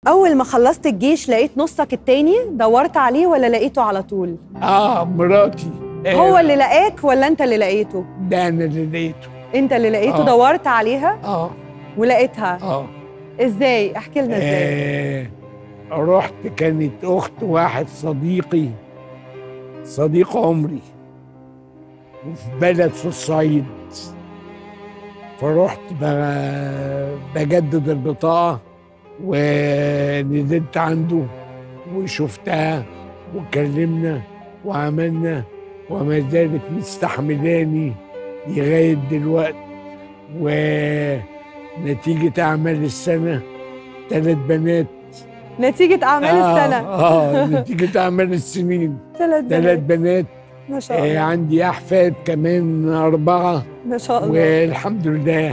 اول ما خلصت الجيش لقيت نصك التاني دورت عليه ولا لقيته على طول اه مراتي آه، هو اللي لقاك ولا انت اللي لقيته ده انا اللي لقيته انت اللي لقيته آه. دورت عليها اه ولقيتها اه ازاي احكي لنا ازاي آه رحت كانت اخت واحد صديقي صديق عمري وفي بلد في الصعيد فرحت ب- بجدد البطاقة ونزلت عنده وشفتها واتكلمنا وعملنا وما زالت مستحملاني لغاية دلوقتي ونتيجة أعمال السنة ثلاث بنات نتيجة اعمال آه السنة اه نتيجة أعمال السنين ثلاث ثلاث بنات بنات ما شاء آه الله عندي أحفاد كمان أربعة ما شاء الله والحمد لله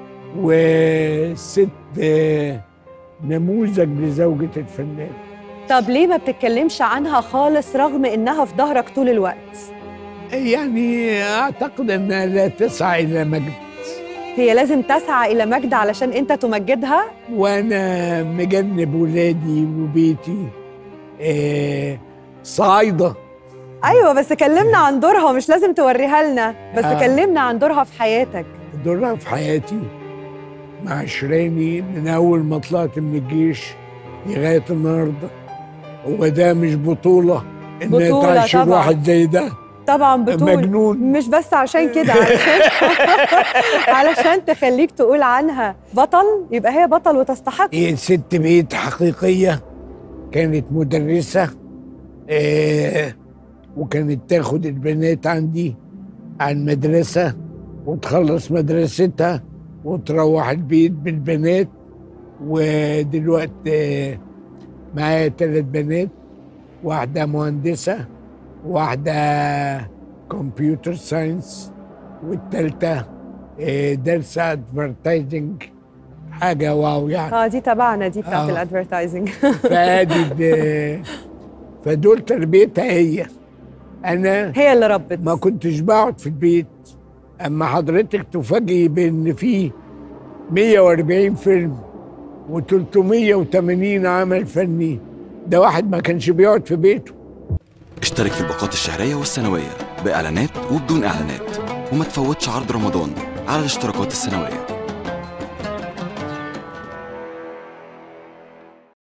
وست آه نموذج لزوجة الفنان طب ليه ما بتتكلمش عنها خالص رغم انها في ظهرك طول الوقت يعني أعتقد أنها لا تسعى إلى مجد هي لازم تسعى الى مجد علشان انت تمجدها وأنا مجنب ولادي وبيتي آه صعايدة ايوه بس كلمنا عن دورها مش لازم توريها لنا بس آه. كلمنا عن دورها في حياتك دورها في حياتي مع شراني من أول ما طلعت من الجيش لغاية النهاردة هو ده مش بطولة إن بطولة تعيش طبعاً. واحد زي ده طبعا بطول مجنون مش بس عشان كده علشان علشان تخليك تقول عنها بطل يبقى هي بطل وتستحق هي ست بيت حقيقية كانت مدرسة آه وكانت تاخد البنات عندي على المدرسة وتخلص مدرستها وتروح البيت بالبنات ودلوقتي آه معايا ثلاث بنات واحدة مهندسة واحدة كمبيوتر ساينس والتالتة آه، دارسة ادفرتايزنج حاجة واو يعني اه دي تبعنا دي بتاعت آه. الادفرتايزنج فادي د- فدول تربيتها هي انا هي اللي ربت ما كنتش بقعد في البيت اما حضرتك تفاجئي بان في 140 فيلم و380 عمل فني ده واحد ما كانش بيقعد في بيته اشترك في الباقات الشهرية والسنوية بإعلانات وبدون إعلانات وما تفوتش عرض رمضان على الاشتراكات السنوية